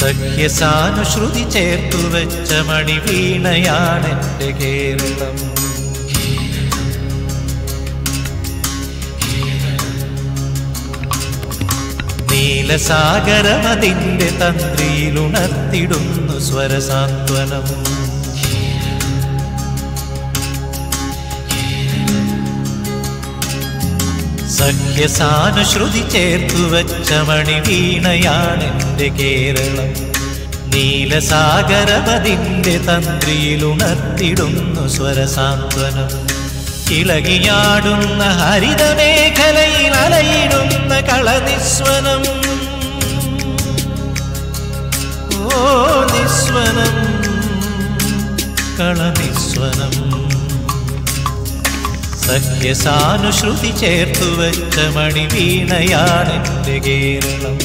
സഖ്യസാനുശ്രുതി ചേർത്തു വെച്ച മണിവീണയാണെന്റെ കേരളം നീലസാഗരമതിന്റെ തന്ത്രിയിലുണർത്തിടുന്നു സ്വരസാന്ത്വനം സഖ്യസാനുശ്രുതി ചേർത്തു വച്ച മണിവീണയാണെന്റെ കേരളം നീലസാഗരപതിന്റെ തന്ത്രിയിലുണർത്തിടുന്നു സ്വരസാന്ത്വനം ഇളകിയാടുന്ന ഹരിതമേഖലയിൽ അലയിടുന്ന കളനിസ്വനം ഓ നിസ്വനം കളനിസ്വനം സഖ്യസാനുശ്രുതി ചേർത്തു വെച്ച മണിവീണയാണെന്റെ കേരളം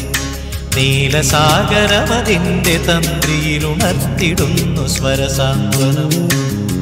നീലസാഗരമതിന്റെ തന്ത്രിയിലുണർത്തിടുന്നു സ്വരസാന്ത്വനം